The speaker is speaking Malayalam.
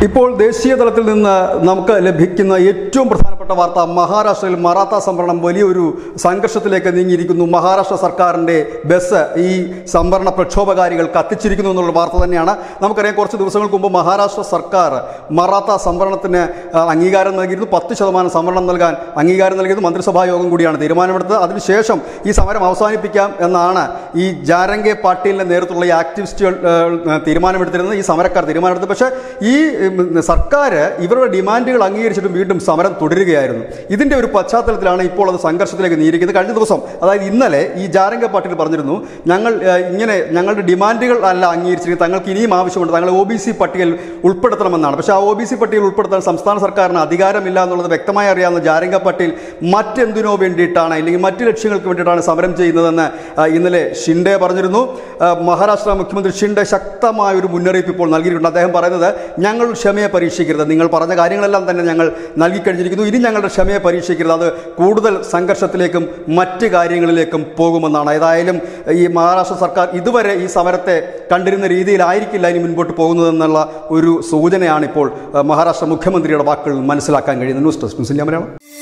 ഇപ്പോൾ ദേശീയ തലത്തിൽ നിന്ന് നമുക്ക് ലഭിക്കുന്ന ഏറ്റവും പ്രധാനപ്പെട്ട വാർത്ത മഹാരാഷ്ട്രയിൽ മറാത്ത സംവരണം വലിയൊരു സംഘർഷത്തിലേക്ക് നീങ്ങിയിരിക്കുന്നു മഹാരാഷ്ട്ര സർക്കാരിൻ്റെ ബസ് ഈ സംവരണ പ്രക്ഷോഭകാരികൾ കത്തിച്ചിരിക്കുന്നു എന്നുള്ള വാർത്ത തന്നെയാണ് നമുക്കറിയാം കുറച്ച് ദിവസങ്ങൾക്ക് മുമ്പ് മഹാരാഷ്ട്ര സർക്കാർ മറാത്ത സംവരണത്തിന് ആ, അംഗീകാരം നൽകിയിരുന്നു പത്ത് ശതമാനം സംവരണം നൽകാൻ അംഗീകാരം നൽകിയത് മന്ത്രിസഭാ യോഗം കൂടിയാണ് തീരുമാനമെടുത്തത് അതിനുശേഷം ഈ സമരം അവസാനിപ്പിക്കാം എന്നാണ് ഈ ജാരംഗെ പാട്ടീലിൻ്റെ നേതൃത്വത്തിലുള്ള ഈ ആക്ടിവിസ്റ്റുകൾ ആ, തീരുമാനമെടുത്തിരുന്നത് ഈ സമരക്കാർ തീരുമാനമെടുത്തത് പക്ഷേ ഈ ഉം, സർക്കാർ ഇവരുടെ ഡിമാൻഡുകൾ അംഗീകരിച്ചിട്ടും വീണ്ടും സമരം തുടരുകയായിരുന്നു ഇതിൻ്റെ ഒരു പശ്ചാത്തലത്തിലാണ് ഇപ്പോൾ അത് സംഘർഷത്തിലേക്ക് നീരിക്കുന്നത് കഴിഞ്ഞ ദിവസം അതായത് ഇന്നലെ ഈ ജാരംഗ പാട്ടീൽ പറഞ്ഞിരുന്നു ഞങ്ങൾ ആ, ഇങ്ങനെ ഞങ്ങളുടെ ഡിമാൻഡുകൾ അല്ല അംഗീകരിച്ചിരിക്കുന്നത് തങ്ങൾക്ക് ഇനിയും ആവശ്യമുണ്ട് തങ്ങൾ ഒ ബി സി പട്ടികയിൽ ഉൾപ്പെടുത്തണമെന്നാണ് പക്ഷേ ആ ഒ ബി സി പട്ടികയിൽ ഉൾപ്പെടുത്താൻ സംസ്ഥാന സർക്കാരിന് അധികാരമില്ല എന്നുള്ളത് വ്യക്തമായി അറിയാവുന്ന ജാരംഗ പട്ടേൽ മറ്റെന്തിനോ വേണ്ടിയിട്ടാണ് അല്ലെങ്കിൽ മറ്റ് ലക്ഷ്യങ്ങൾക്ക് വേണ്ടിയിട്ടാണ് സമരം ചെയ്യുന്നതെന്ന് ആ, ഇന്നലെ ഷിൻഡെ പറഞ്ഞിരുന്നു ആ, മഹാരാഷ്ട്ര മുഖ്യമന്ത്രി ഷിൻഡെ ശക്തമായ ഒരു മുന്നറിയിപ്പ് ഇപ്പോൾ നൽകിയിട്ടുണ്ട് അദ്ദേഹം പറയുന്നത് ഞങ്ങൾ ക്ഷമയെ പരീക്ഷിക്കരുത് നിങ്ങൾ പറഞ്ഞ കാര്യങ്ങളെല്ലാം തന്നെ ഞങ്ങൾ നൽകിക്കഴിഞ്ഞിരിക്കുന്നു ഇനി ഞങ്ങളുടെ ക്ഷമയെ പരീക്ഷിക്കരുത് അത് കൂടുതൽ സംഘർഷത്തിലേക്കും മറ്റ് കാര്യങ്ങളിലേക്കും പോകുമെന്നാണ് ഏതായാലും ഈ മഹാരാഷ്ട്ര സർക്കാർ ഇതുവരെ ഈ സമരത്തെ കണ്ടിരുന്ന രീതിയിലായിരിക്കില്ല ഇനി മുൻപോട്ട് പോകുന്നതെന്നുള്ള ഒരു സൂചനയാണ് ഇപ്പോൾ ആ, മഹാരാഷ്ട്ര മുഖ്യമന്ത്രിയുടെ വാക്കുകൾ മനസ്സിലാക്കാൻ കഴിയുന്നത് news desk news India Malayalam